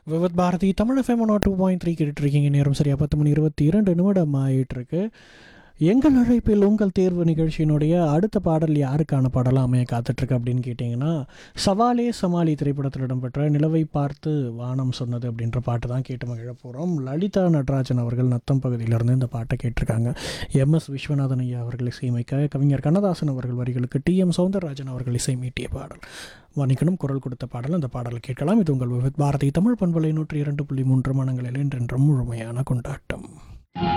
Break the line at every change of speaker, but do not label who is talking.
விவத் Bharati Tamil FM one two point three கேட்டுட்ருக்கீங்க நேரம் சரியாக பத்து மணி இருபத்தி இரண்டு நிமிடம் ஆயிட்டிருக்கு எங்கள் அழைப்பில் உங்கள் தேர்வு நிகழ்ச்சியினுடைய அடுத்த பாடல் யாருக்கான பாடலாம் அமைய காத்துட்ருக்கு அப்படின்னு கேட்டிங்கன்னா சவாலே சமாளி திரைப்படத்தில் இடம்பெற்ற நிலவை பார்த்து வானம் சொன்னது அப்படின்ற பாட்டு தான் கேட்டு மகிழ போகிறோம் லலிதா நடராஜன் அவர்கள் நத்தம் பகுதியிலிருந்து இந்த பாட்டை கேட்டிருக்காங்க எம் எஸ் விஸ்வநாதன் ஐயா அவர்கள் இசையமைக்க கவிஞர் கண்ணதாசன் அவர்கள் வரிகளுக்கு டி எம் சௌந்தரராஜன் அவர்கள் இசைமீட்டிய பாடல் வணிகனும் குரல் கொடுத்த பாடல் அந்த பாடலை கேட்கலாம் இது உங்கள் விவித் பாரதி தமிழ் பண்பலை நூற்றி இரண்டு புள்ளி மூன்று மனங்களில் என்றென்றும் முழுமையான கொண்டாட்டம்